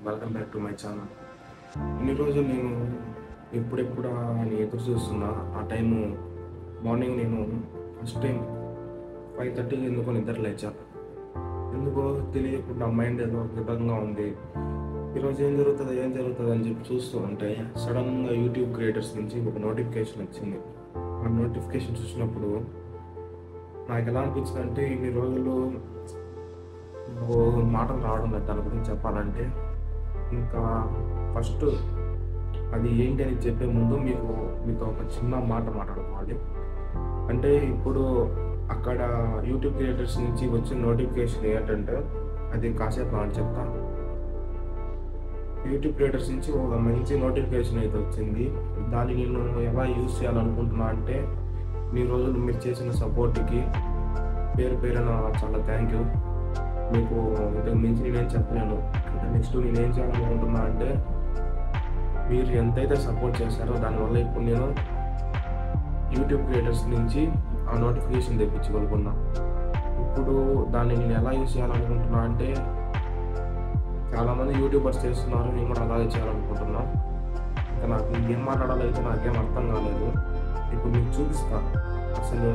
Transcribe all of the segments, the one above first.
welcome back to my channel ఇన్ని రోజులు నేను ఎప్పుడెప్పుడు అని ఎదురు చూస్తున్నా ఆ టైము మార్నింగ్ నేను ఫస్ట్ టైం ఫైవ్ థర్టీకి ఎందుకో నిద్ర లేచా ఎందుకో తెలియకుండా మైండ్ ఏదో ఒక విధంగా ఉంది ఈరోజు ఏం జరుగుతుంది ఏం జరుగుతుంది అని చెప్పి చూస్తూ ఉంటే సడన్గా యూట్యూబ్ క్రియేటర్స్ నుంచి ఒక నోటిఫికేషన్ వచ్చింది ఆ నోటిఫికేషన్ చూసినప్పుడు నాకు ఎలా అనిపించింది అంటే ఇన్ని రోజులు ఓ మాటలు రావడం లేదు దాని గురించి చెప్పాలంటే ఇంకా ఫస్ట్ అది ఏంటి అని చెప్పే ముందు మీకు మీతో ఒక చిన్న మాట మాట్లాడుకోవాలి అంటే ఇప్పుడు అక్కడ యూట్యూబ్ క్రియేటర్స్ నుంచి వచ్చిన నోటిఫికేషన్ ఏంటంటే అది కాసేపు అని చెప్తా యూట్యూబ్ క్రియేటర్స్ నుంచి ఒక మంచి నోటిఫికేషన్ అయితే వచ్చింది దాన్ని నేను ఎలా యూజ్ చేయాలనుకుంటున్నా అంటే మీ రోజులు మీరు చేసిన సపోర్ట్కి పేరు పేరున చాలా థ్యాంక్ యూ మీకు ఇంతకు మించి నేనేం చెప్పలేను అంటే నెక్స్ట్ నేనేం చేయాలనుకుంటున్నా అంటే మీరు ఎంతైతే సపోర్ట్ చేస్తారో దానివల్ల ఇప్పుడు నేను యూట్యూబ్ క్రియేటర్స్ నుంచి ఆ నోటిఫికేషన్ తెప్పించగలుగున్నా ఇప్పుడు దాన్ని నేను ఎలా యూజ్ చేయాలనుకుంటున్నా అంటే చాలామంది యూట్యూబర్స్ చేస్తున్నారు నేను కూడా అలాగే చేయాలనుకుంటున్నా ఇంకా నాకు ఏం మాట్లాడాలో అయితే నాకేం అర్థం కాలేదు ఇప్పుడు మీకు చూపిస్తా అసలు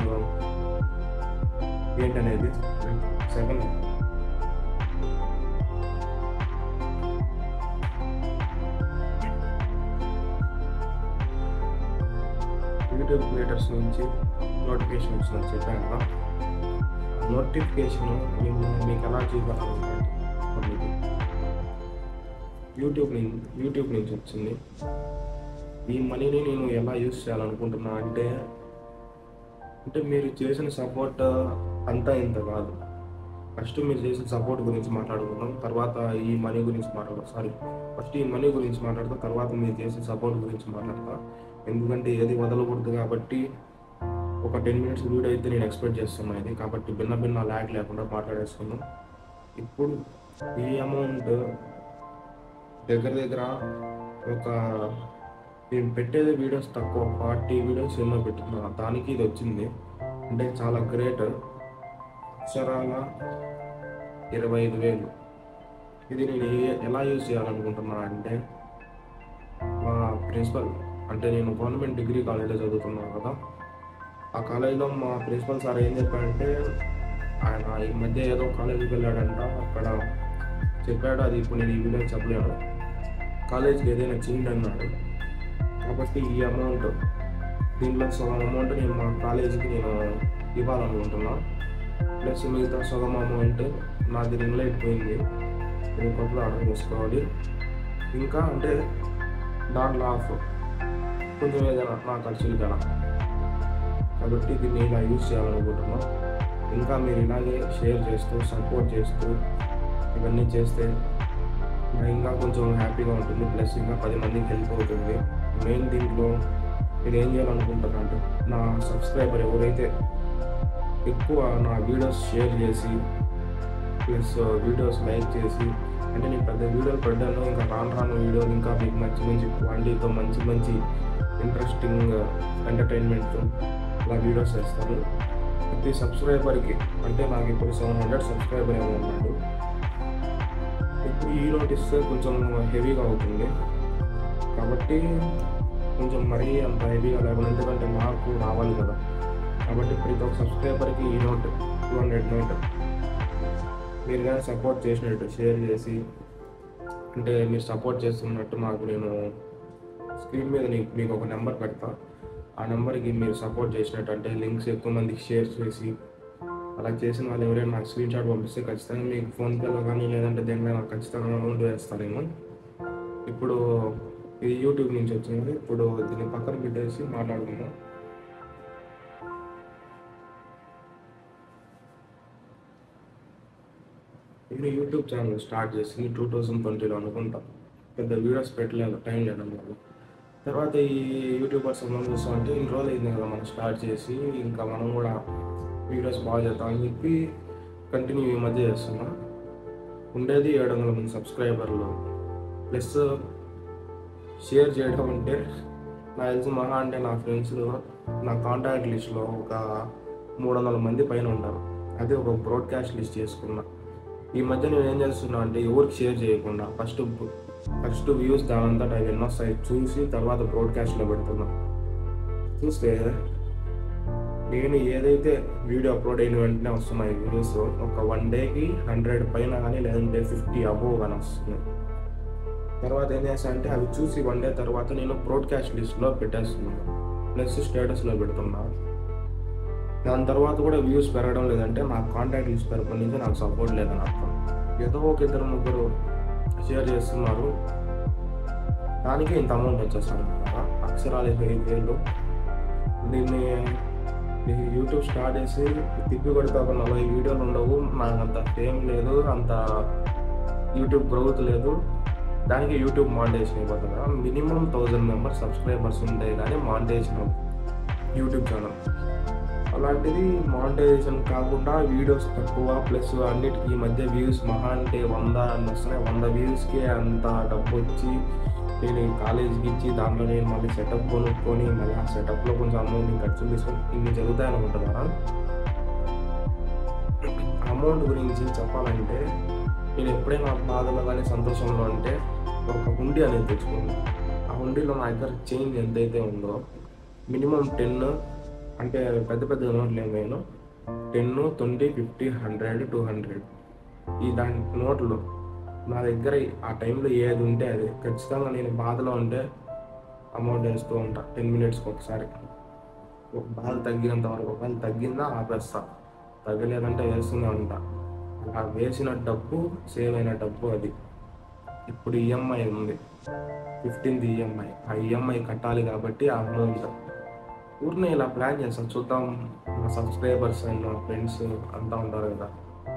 ఏంటనేది సెకండ్ యూట్యూబ్ క్రియేటర్స్ నుంచి నోటిఫికేషన్ వచ్చిందని చెప్పాను కదా నోటిఫికేషన్ నేను మీకు ఎలా చూపాలనుకోండి యూట్యూబ్ నుంచి యూట్యూబ్ నుంచి వచ్చింది ఈ మనీని నేను ఎలా యూస్ చేయాలనుకుంటున్నా అంటే అంటే మీరు చేసిన సపోర్ట్ అంతా ఇంత కాదు ఫస్ట్ మీరు చేసిన సపోర్ట్ గురించి మాట్లాడుకుందాం తర్వాత ఈ మనీ గురించి మాట్లాడదాం సారీ ఫస్ట్ ఈ మనీ గురించి మాట్లాడతా తర్వాత మీరు చేసిన సపోర్ట్ గురించి మాట్లాడతా ఎందుకంటే ఏది వదలకూడదు కాబట్టి ఒక టెన్ మినిట్స్ వీడియో అయితే నేను ఎక్స్పెక్ట్ చేస్తున్నాను ఇది కాబట్టి భిన్న భిన్న ల్యాగ్ లేకుండా మాట్లాడేసుకున్నాం ఇప్పుడు ఈ అమౌంట్ దగ్గర దగ్గర ఒక నేను పెట్టేది వీడియోస్ తక్కువ ఫార్టీ వీడియోస్ ఎన్నో పెట్టుకున్నాను దానికి ఇది వచ్చింది అంటే చాలా గ్రేట్ అక్షరాల ఇరవై ఐదు వేలు ఇది నేను ఏ- ఎలా యూజ్ చేయాలనుకుంటున్నా అంటే మా ప్రిన్సిపల్ అంటే నేను గవర్నమెంట్ డిగ్రీ కాలేజ్లో చదువుతున్నాను కదా ఆ కాలేజ్లో మా ప్రిన్సిపల్ సార్ ఏం చెప్పాడంటే ఆయన ఈ మధ్య ఏదో కాలేజీకి వెళ్ళాడంట అక్కడ చెప్పాడు అది ఇప్పుడు నేను ఈ వీడియో చెప్పలేను కాలేజ్కి ఏదైనా చేయండి అన్నాడు కాబట్టి ఈ అమౌంట్ దీంట్లో సగం అమౌంట్ నేను మా కాలేజీకి నేను ఇవ్వాలనుకుంటున్నా ప్లస్ మిగతా సగం అమౌంట్ నాది రింగ్ లైట్ పోయింది ఇది కొత్తలో ఆర్డర్ చేసుకోవాలి ఇంకా అంటే దాంట్లో ఆఫ్ కొంచెం ఏదైనా నా ఖర్చులు కదా కాబట్టి దీన్ని ఇలా యూజ్ చేయాలనుకుంటున్నా ఇంకా మీరు ఇలాగే షేర్ చేస్తూ సపోర్ట్ చేస్తూ ఇవన్నీ చేస్తే నాకు ఇంకా కొంచెం హ్యాపీగా ఉంటుంది ప్లస్ ఇంకా పది మందికి హెల్ప్ అవుతుంది మెయిన్ దీంట్లో నేను ఏం చేయాలనుకుంటున్నా అంటే నా సబ్స్క్రైబర్ ఎవరైతే ఎక్కువ నా వీడియోస్ షేర్ చేసి ప్లస్ వీడియోస్ లైక్ చేసి అంటే నేను పెద్ద వీడియోలు పెట్టాను ఇంకా రాను రాను వీడియోలు ఇంకా మీకు మంచి మంచి క్వాలిటీతో మంచి మంచి ఇంట్రెస్టింగ్ ఎంటర్టైన్మెంట్ ఇలా వీడియోస్ చేస్తాను ప్రతి సబ్స్క్రైబర్కి అంటే నాకు ఇప్పుడు సెవెన్ హండ్రెడ్ సబ్స్క్రైబర్ ఏమో ఉన్నాడు ఇప్పుడు ఈ నోట్ ఇస్తే కొంచెం హెవీగా అవుతుంది కాబట్టి కొంచెం మరీ అంత హెవీగా లేకుండా ఎందుకంటే నాకు రావాలి కదా కాబట్టి ప్రతి ఒక్క సబ్స్క్రైబర్కి ఈ నోట్ టూ హండ్రెడ్ నోట్ మీరు కానీ సపోర్ట్ చేసినట్టు షేర్ చేసి అంటే మీరు సపోర్ట్ చేస్తున్నట్టు నాకు నేను స్క్రీన్ మీద నీ- మీకు ఒక నెంబర్ పెడతా ఆ నెంబర్కి మీరు సపోర్ట్ చేసినట్టు అంటే లింక్స్ ఎక్కువ మందికి షేర్ చేసి అలా చేసిన వాళ్ళు ఎవరైనా నాకు స్క్రీన్ షాట్ పంపిస్తే ఖచ్చితంగా మీకు ఫోన్పేలో కానీ లేదంటే దేనిలో నాకు ఖచ్చితంగా అమౌంట్ వేస్తాను నేను ఇప్పుడు ఇది యూట్యూబ్ నుంచి వచ్చింది ఇప్పుడు దీన్ని పక్కన పెట్టేసి మాట్లాడుకుందాం నేను యూట్యూబ్ ఛానల్ స్టార్ట్ చేసింది టూ థౌజండ్ ట్వంటీలో అనుకుంటా పెద్ద వీడియోస్ పెట్టలేదు టైం లేడం వల్ల తర్వాత ఈ యూట్యూబర్స్ మనం చూస్తాం అంటే ఇన్ని రోజులు అయింది కదా మనం స్టార్ట్ చేసి ఇంకా మనం కూడా వీడియోస్ బాగా చేద్దాం అని చెప్పి కంటిన్యూ ఈ మధ్య చేస్తున్నా ఉండేది ఏడు వందల మంది సబ్స్క్రైబర్లు ప్లస్ షేర్ చేయడం అంటే నాకు తెలిసి మహా అంటే నా ఫ్రెండ్స్ నా కాంటాక్ట్ లిస్ట్లో ఒక మూడు వందల మంది పైన ఉంటారు అదే ఒక బ్రాడ్కాస్ట్ లిస్ట్ చేసుకున్నా ఈ మధ్య నేను ఏం చేస్తున్నా అంటే ఎవరికి షేర్ చేయకుండా ఫస్ట్ ఫస్ట్ వ్యూస్ దానంతా అవి ఎన్నో వస్తాయి చూసి తర్వాత బ్రాడ్కాస్ట్లో పెడుతున్నా చూస్తే నేను ఏదైతే వీడియో అప్లోడ్ అయిన వెంటనే వస్తున్నాయి వీడియోస్ ఒక వన్ డేకి హండ్రెడ్ పైన కానీ లేదంటే ఫిఫ్టీ అబోవ్ కానీ వస్తున్నాయి తర్వాత ఏం చేస్తా అంటే అవి చూసి వన్ డే తర్వాత నేను బ్రాడ్కాస్ట్ లిస్ట్లో పెట్టేస్తున్నాను ప్లస్ స్టేటస్లో పెడుతున్నా దాని తర్వాత కూడా వ్యూస్ పెరగడం లేదంటే నాకు కాంటాక్ట్ లిస్ట్ తరపు నుంచి నాకు సపోర్ట్ లేదని అర్థం ఏదో ఒక ఇద్దరు ముగ్గురు షేర్ చేస్తున్నారు దానికి ఇంత అమౌంట్ వచ్చేస్తాను అక్షరాలు ఐదు వేలు దీన్ని ఈ యూట్యూబ్ స్టార్ట్ చేసి తిప్పి కొడితే ఒక నలభై వీడియోలు ఉండవు నాకు అంత ఫేమ్ లేదు అంత యూట్యూబ్ గ్రోత్ లేదు దానికి యూట్యూబ్ మానిటైజేషన్ అయిపోతుందా మినిమం థౌజండ్ మెంబర్స్ సబ్స్క్రైబర్స్ ఉంటాయి కానీ మానిటైజేషన్ యూట్యూబ్ ఛానల్ అలాంటిది మానిటైజేషన్ కాకుండా వీడియోస్ తక్కువ ప్లస్ అన్నిటికీ ఈ మధ్య వ్యూస్ మహా అంటే వంద అని వస్తున్నాయి వంద వ్యూస్కి అంత డబ్బు వచ్చి నేను ఈ కాలేజీకి ఇచ్చి దాంట్లో నేను మళ్ళీ సెటప్ కొనుక్కొని మళ్ళీ ఆ సెటప్లో కొంచెం అమౌంట్ ఖర్చు తీసుకొని ఇన్ని జరుగుతాయి అనుకుంటున్నారా అమౌంట్ గురించి చెప్పాలంటే నేను ఎప్పుడైనా బాధలో కానీ సంతోషంలో అంటే ఒక హుండీ అనేది తెచ్చుకున్నాను ఆ హుండీలో నా దగ్గర చేంజ్ ఎంతైతే ఉందో మినిమం టెన్ అంటే పెద్ద పెద్ద నోట్లు ఏమైనా ten twenty fifty hundred two hundred ఈ దాని నోట్లు నా దగ్గర ఆ టైంలో ఏది ఉంటే అది ఖచ్చితంగా నేను బాధలో ఉంటే అమౌంట్ వేస్తూ ఉంటా టెన్ మినిట్స్కి ఒకసారి ఒక బాధ తగ్గినంత వరకు ఒకవేళ తగ్గిందా ఆపేస్తా తగ్గలేదంటే వేస్తూనే ఉంటా అలా వేసిన డబ్బు సేవ్ అయిన డబ్బు అది ఇప్పుడు ఈఎంఐ ఉంది ఫిఫ్టీన్త్ ఈఎంఐ ఆ ఈఎంఐ కట్టాలి కాబట్టి ఆ అమౌంట్ ఊరినే ఇలా ప్లాన్ చేస్తాం చూద్దాం మా సబ్స్క్రైబర్స్ అండ్ మా ఫ్రెండ్స్ అంతా ఉంటారు కదా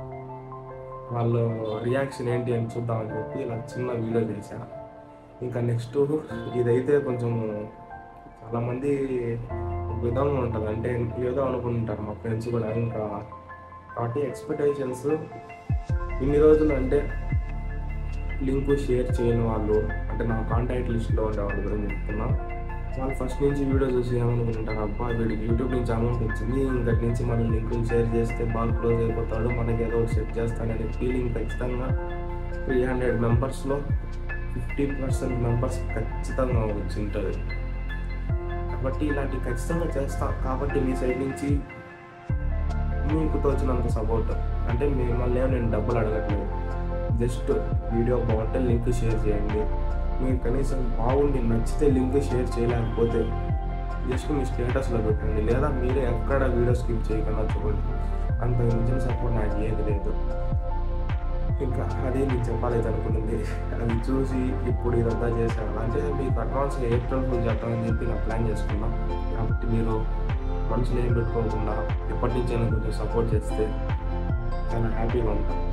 వాళ్ళ రియాక్షన్ ఏంటి అని చూద్దామని చెప్పి ఇలా చిన్న వీడియో చేశా ఇంకా నెక్స్ట్ ఇదైతే కొంచెం చాలామంది ఒక విధంగా ఉంటుంది అంటే ఏదో అనుకుంటారు మా ఫ్రెండ్స్ కూడా ఇంకా కాబట్టి ఎక్స్పెక్టేషన్స్ ఇన్ని రోజులు అంటే లింక్ షేర్ చేయని వాళ్ళు అంటే నా కాంటాక్ట్ లిస్ట్లో ఉండే వాళ్ళ గురించి చెప్తున్నా వాళ్ళు ఫస్ట్ నుంచి వీడియో చూసి ఏమనుకుంటారు అబ్బా వీడికి యూట్యూబ్ నుంచి అమౌంట్ వచ్చింది ఇంకటి నుంచి మనం లింకులు షేర్ చేస్తే బాగా క్లోజ్ అయిపోతాడు మనకి ఏదో ఒకటి సెట్ చేస్తాడనే ఫీలింగ్ ఖచ్చితంగా త్రీ హండ్రెడ్ మెంబర్స్లో ఫిఫ్టీ పర్సెంట్ మెంబర్స్ ఖచ్చితంగా వచ్చి ఉంటుంది కాబట్టి ఇలాంటి ఖచ్చితంగా చేస్తా కాబట్టి మీ సైడ్ నుంచి మీకు తోచినంత సపోర్ట్ అంటే మిమ్మల్ని ఏమో నేను డబ్బులు అడగట్లేదు జస్ట్ వీడియో బాగుంటే లింక్ షేర్ చేయండి మీకు కనీసం బాగుండి నచ్చితే లింక్ షేర్ చేయలేకపోతే జస్ట్ మీ స్టేటస్లో పెట్టండి లేదా మీరే ఎక్కడ వీడియో స్కిప్ చేయకుండా చూడండి అంత మించిన సపోర్ట్ నాకు ఏది లేదు ఇంకా అదే మీకు చెప్పాలైతే అనుకున్నది అది చూసి ఇప్పుడు ఇదంతా చేశాను అంటే మీకు అడ్వాన్స్ ఏప్రిల్ ఫుల్ చేద్దామని చెప్పి నా ప్లాన్ చేసుకున్నాం కాబట్టి మీరు మనసులో ఏం పెట్టుకోకుండా ఎప్పటి నుంచైనా కొంచెం సపోర్ట్ చేస్తే చాలా హ్యాపీగా ఉంటాం